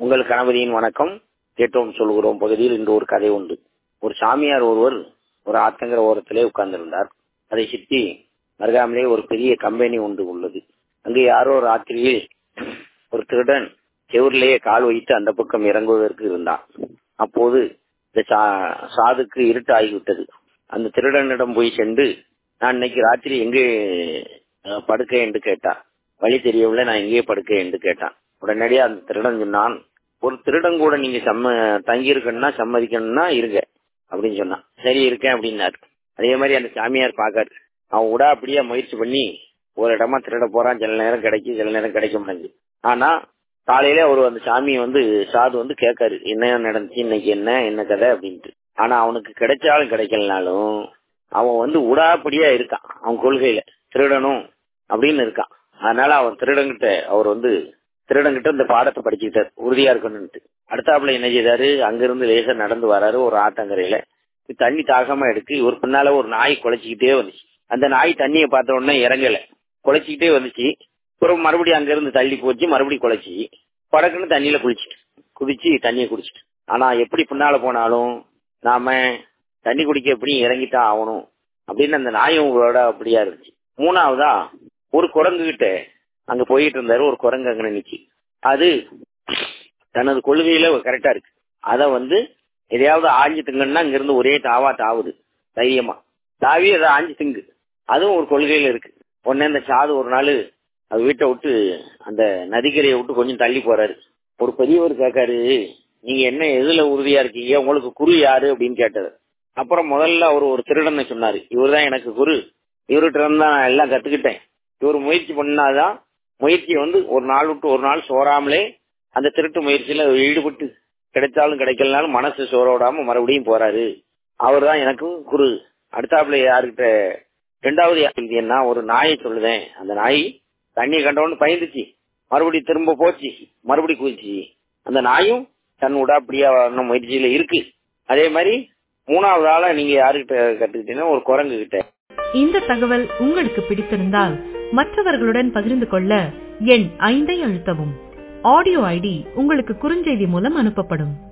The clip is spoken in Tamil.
உங்கள் கணபதியின் வணக்கம் கேட்டோம் சொல்கிறோம் பகுதியில் இன்று ஒரு கதை உண்டு ஒரு சாமியார் ஒருவர் ஒரு ஆத்தங்கர ஓரத்திலே உட்கார்ந்திருந்தார் அதை சுற்றி அருகாமலே ஒரு பெரிய கம்பெனி ஒன்று உள்ளது அங்கு யாரோ ராத்திரியில் ஒரு திருடன் செவரிலேயே கால் வைத்து அந்த பக்கம் இறங்குவதற்கு இருந்தான் அப்போது இந்த சா- சாதுக்கு இருட்டு ஆகிவிட்டது அந்த திருடனிடம் போய் சென்று நான் இன்னைக்கு ராத்திரி எங்கே அஹ், படுக்க என்று கேட்டான் வழி தெரியவில்லை நான் எங்கே படுக்க என்று கேட்டான் உடனடியாக அந்த திருடன் சொன்னான் ஒரு திருடன் கூட நீங்க சம்ம தங்கி இருக்கணும்னா சம்மதிக்கணும்னா இருங்க அப்படின்னு சொன்னான் சரி இருக்கேன் அப்படின்னாரு அதே மாதிரி அந்த சாமியார் பாக்காரு அவன் விடா அப்படியே முயற்சி பண்ணி ஒரு இடமா திருட போறான் சில நேரம் கிடைக்கும் சில நேரம் கிடைக்க மாட்டேங்குது ஆனா காலையில அவர் அந்த சாமி வந்து சாது வந்து கேட்காரு என்ன நடந்துச்சு இன்னைக்கு என்ன என்ன கதை அப்படின்ட்டு ஆனா அவனுக்கு கிடைச்சாலும் கிடைக்கலனாலும் அவன் வந்து உடாப்படியா இருக்கான் அவன் கொள்கையில திருடணும் அப்படின்னு இருக்கான் அதனால அவன் திருடங்கிட்ட அவர் வந்து திருடங்கிட்ட இந்த பாடத்தை படிச்சுக்கிட்டார் உறுதியா இருக்கணும்ட்டு அடுத்தாப்புல என்ன செய்தாரு அங்கிருந்து லேசா நடந்து வராரு ஒரு ஆத்தங்கரையில தண்ணி தாகமா எடுக்கு இவர் பின்னால ஒரு நாய் குலைச்சிக்கிட்டே வந்துச்சு அந்த நாய் தண்ணியை பார்த்த உடனே இறங்கல குலைச்சிக்கிட்டே வந்துச்சு அப்புறம் மறுபடியும் அங்கிருந்து தள்ளி போச்சு மறுபடியும் குலைச்சி படக்குன்னு தண்ணியில குளிச்சுட்டு குதிச்சு தண்ணியை குடிச்சிட்டு ஆனா எப்படி பின்னால போனாலும் நாம தண்ணி குடிக்க எப்படி இறங்கித்தான் ஆகணும் அப்படின்னு அந்த நாயும் உங்களோட அப்படியா இருந்துச்சு மூணாவதா ஒரு குரங்கு கிட்ட அங்க போயிட்டு இருந்தாரு ஒரு குரங்கு அங்க நினைச்சு அது தனது கொள்கையில கரெக்டா இருக்கு அத வந்து எதையாவது ஆஞ்சு திங்கன்னா இங்க இருந்து ஒரே தாவா தாவுது தைரியமா தாவி அதை ஆஞ்சு திங்கு அதுவும் ஒரு கொள்கையில இருக்கு உடனே இந்த சாது ஒரு நாள் அது வீட்டை விட்டு அந்த நதிக்கரையை விட்டு கொஞ்சம் தள்ளி போறாரு ஒரு பெரியவர் கேட்காரு நீங்க என்ன எதுல உறுதியா இருக்கீங்க உங்களுக்கு குரு யாரு அப்படின்னு கேட்டாரு அப்புறம் முதல்ல அவர் ஒரு திருடனை சொன்னாரு இவர்தான் எனக்கு குரு இவர்கிட்ட இருந்து தான் நான் எல்லாம் கத்துக்கிட்டேன் இவர் முயற்சி பண்ணாதான் முயற்சி வந்து ஒரு நாள் விட்டு ஒரு நாள் சோறாமலே அந்த திருட்டு முயற்சியில ஈடுபட்டு கிடைச்சாலும் கிடைக்கலனாலும் மனசு சோறோடாம மறுபடியும் போறாரு அவர் தான் எனக்கும் குரு அடுத்தாப்புல யாருக்கிட்ட ரெண்டாவது யாருக்கு என்ன ஒரு நாயை சொல்லுதேன் அந்த நாய் தண்ணியை கண்டவொன்னு பயந்துச்சு மறுபடியும் திரும்ப போச்சு மறுபடியும் குதிச்சு அந்த நாயும் தன் உடாப்படியா வரணும் முயற்சியில இருக்கு அதே மாதிரி மூணாவது ஆளா நீங்க யாருக்கிட்ட கத்துக்கிட்டீங்கன்னா ஒரு குரங்கு கிட்ட இந்த தகவல் உங்களுக்கு பிடித்திருந்தால் மற்றவர்களுடன் பகிர்ந்து கொள்ள எண் ஐந்தை அழுத்தவும் ஆடியோ ஐடி உங்களுக்கு குறுஞ்செய்தி மூலம் அனுப்பப்படும்